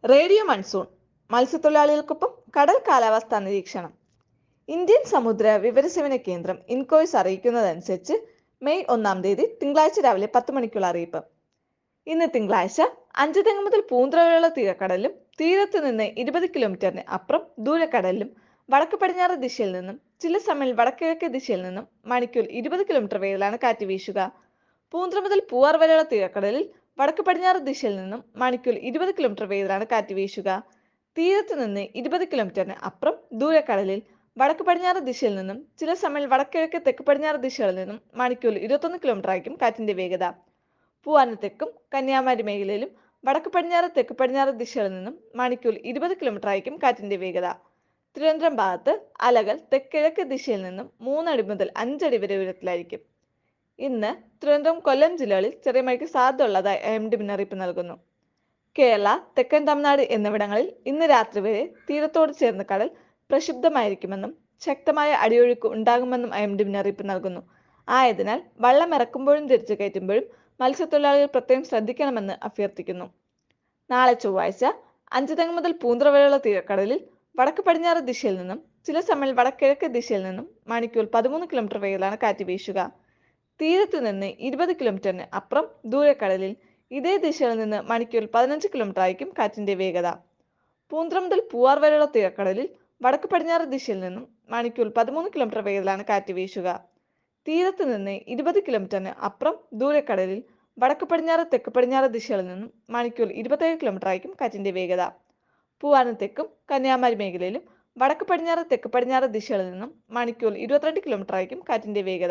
radio monsoon മത്സ്യത്തൊഴിലാളികൾക്കൊപ്പം കടൽ കാലാവസ്ഥാ നിരീക്ഷണം ഇന്ത്യൻ സമുദ്ര വിവരസേവന കേന്ദ്രം ഇൻകോയ്സ് അറിയിക്കുന്നതനുസരിച്ച് മെയ് ഒന്നാം തീയതി തിങ്കളാഴ്ച രാവിലെ പത്ത് മണിക്കുള്ള അറിയിപ്പ് ഇന്ന് തിങ്കളാഴ്ച അഞ്ചുതെങ്ങ് മുതൽ പൂന്തറവരെയുള്ള തീരക്കടലിലും തീരത്ത് നിന്ന് ഇരുപത് കിലോമീറ്ററിന് അപ്പുറം ദൂരക്കടലിലും വടക്ക് പടിഞ്ഞാറ് ദിശയിൽ നിന്നും ചില സമയം വടക്കിഴക്ക് ദിശയിൽ നിന്നും മണിക്കൂർ ഇരുപത് കിലോമീറ്റർ വേഗത്തിലാണ് കാറ്റ് വീശുക പൂന്തറ മുതൽ പൂവാർ വരെയുള്ള തീരക്കടലിൽ വടക്ക് പടിഞ്ഞാറ് ദിശയിൽ നിന്നും മണിക്കൂർ ഇരുപത് കിലോമീറ്റർ വേഗത്തിലാണ് കാറ്റ് വീശുക തീരത്ത് നിന്ന് ഇരുപത് കിലോമീറ്ററിന് അപ്പുറം ദൂരക്കടലിൽ വടക്ക് പടിഞ്ഞാറ് ദിശയിൽ നിന്നും ചില സമയം വടക്കിഴക്ക് തെക്ക് പടിഞ്ഞാറ് ദിശകളിൽ നിന്നും മണിക്കൂർ ഇരുപത്തൊന്ന് കിലോമീറ്റർ ആയിരിക്കും കാറ്റിന്റെ വേഗത പൂവാന തെക്കും കന്യാകുമാരി മേഖലയിലും വടക്ക് പടിഞ്ഞാറ് തെക്ക് പടിഞ്ഞാറ് ദിശകളിൽ നിന്നും മണിക്കൂർ ഇരുപത് കിലോമീറ്റർ ആയിരിക്കും കാറ്റിന്റെ വേഗത തിരുവനന്തപുരം ഭാഗത്ത് അലകൾ തെക്കിഴക്ക് ദിശയിൽ നിന്നും മൂന്നടി മുതൽ അഞ്ചടി വരെ ഉയരത്തിലായിരിക്കും ഇന്ന് തിരുവനന്തപുരം കൊല്ലം ജില്ലകളിൽ ചെറിയ മഴയ്ക്ക് സാധ്യതയുള്ളതായി എം ഡി മുന്നറിയിപ്പ് നൽകുന്നു കേരള തെക്കൻ തമിഴ്നാട് എന്നിവിടങ്ങളിൽ ഇന്ന് രാത്രി വരെ തീരത്തോട് ചേർന്ന കടൽ പ്രക്ഷുബ്ധമായിരിക്കുമെന്നും ശക്തമായ അടിയൊഴുക്ക് ഉണ്ടാകുമെന്നും എം ഡി മുന്നറിയിപ്പ് നൽകുന്നു ആയതിനാൽ വള്ളം ഇറക്കുമ്പോഴും തിരിച്ചു കയറ്റുമ്പോഴും മത്സ്യത്തൊഴിലാളികൾ പ്രത്യേകം ശ്രദ്ധിക്കണമെന്ന് അഭ്യർത്ഥിക്കുന്നു നാളെ ചൊവ്വാഴ്ച അഞ്ചുതെങ്ങ് മുതൽ പൂന്തറ വരെയുള്ള തീരക്കടലിൽ വടക്ക് പടിഞ്ഞാറ് ദിശയിൽ നിന്നും ചില സമയം വടക്കിഴക്ക് ദിശയിൽ നിന്നും മണിക്കൂർ പതിമൂന്ന് കിലോമീറ്റർ വേഗത്തിലാണ് കാറ്റ് വീശുക തീരത്ത് നിന്ന് ഇരുപത് കിലോമീറ്ററിന് അപ്പുറം ദൂരക്കടലിൽ ഇതേ ദിശയിൽ നിന്ന് മണിക്കൂർ പതിനഞ്ച് കിലോമീറ്റർ ആയിരിക്കും കാറ്റിന്റെ വേഗത പൂന്തറ മുതൽ പൂവാർ വരെയുള്ള തീരക്കടലിൽ വടക്ക് പടിഞ്ഞാറ് ദിശയിൽ നിന്നും മണിക്കൂർ പതിമൂന്ന് കിലോമീറ്റർ വേഗത്തിലാണ് കാറ്റ് വീശുക തീരത്ത് നിന്ന് ഇരുപത് കിലോമീറ്ററിന് അപ്പുറം ദൂരക്കടലിൽ വടക്ക് പടിഞ്ഞാറ് തെക്ക് പടിഞ്ഞാറ് ദിശകളിൽ നിന്നും മണിക്കൂർ ഇരുപത്തേഴ് കിലോമീറ്റർ ആയിരിക്കും കാറ്റിന്റെ വേഗത പൂവാനം തെക്കും കന്യാകുമാരി മേഖലയിലും വടക്ക് പടിഞ്ഞാറ് തെക്ക് പടിഞ്ഞാറ് ദിശകളിൽ നിന്നും മണിക്കൂർ ഇരുപത്തിരണ്ട് കിലോമീറ്റർ ആയിരിക്കും കാറ്റിന്റെ വേഗത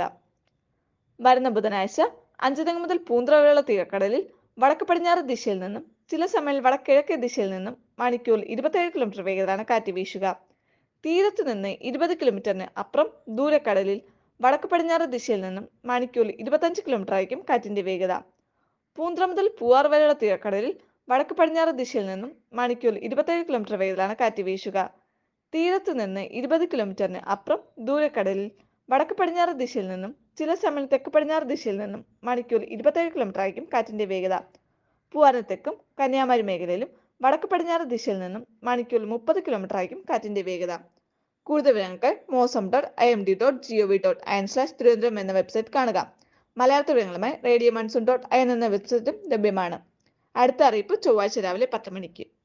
വരുന്ന ബുധനാഴ്ച അഞ്ചുതെങ്ങ് മുതൽ പൂന്തറ വരെയുള്ള തീരക്കടലിൽ വടക്ക് പടിഞ്ഞാറ് ദിശയിൽ നിന്നും ചില സമയം വടക്കിഴക്ക് ദിശയിൽ നിന്നും മണിക്കൂർ ഇരുപത്തേഴ് കിലോമീറ്റർ വേഗത്തിലാണ് കാറ്റ് വീശുക തീരത്ത് നിന്ന് ഇരുപത് കിലോമീറ്ററിന് അപ്പുറം ദൂരക്കടലിൽ വടക്ക് പടിഞ്ഞാറ് ദിശയിൽ നിന്നും മണിക്കൂർ ഇരുപത്തഞ്ച് കിലോമീറ്റർ ആയിരിക്കും കാറ്റിന്റെ വേഗത പൂന്തറ മുതൽ പൂവാർ വരെയുള്ള തീരക്കടലിൽ വടക്ക് പടിഞ്ഞാറ് ദിശയിൽ നിന്നും മണിക്കൂർ ഇരുപത്തേഴ് കിലോമീറ്റർ വേഗത്തിലാണ് കാറ്റ് വീശുക തീരത്ത് നിന്ന് ഇരുപത് കിലോമീറ്ററിന് അപ്പുറം ദൂരക്കടലിൽ വടക്ക് പടിഞ്ഞാറ് ദിശയിൽ നിന്നും ചില സമയം തെക്ക് പടിഞ്ഞാറ് ദിശയിൽ നിന്നും മണിക്കൂർ ഇരുപത്തേഴ് കിലോമീറ്റർ ആയിരിക്കും കാറ്റിന്റെ വേഗത പൂവാനത്തെക്കും കന്യാകുമാരി മേഖലയിലും വടക്ക് പടിഞ്ഞാറ് ദിശയിൽ നിന്നും മണിക്കൂർ മുപ്പത് കിലോമീറ്റർ ആയിരിക്കും കാറ്റിന്റെ വേഗത കൂടുതൽ വിവരങ്ങൾക്ക് mausam dot I M D dot G O V dot I N slash Thiruvananthapuram എന്ന വെബ്സൈറ്റ് കാണുക മലയാളത്തിൽ വിവരങ്ങളുമായി radio monsoon dot I N എന്ന വെബ്സൈറ്റും ലഭ്യമാണ് അടുത്ത അറിയിപ്പ് ചൊവ്വാഴ്ച രാവിലെ പത്ത് മണിക്ക്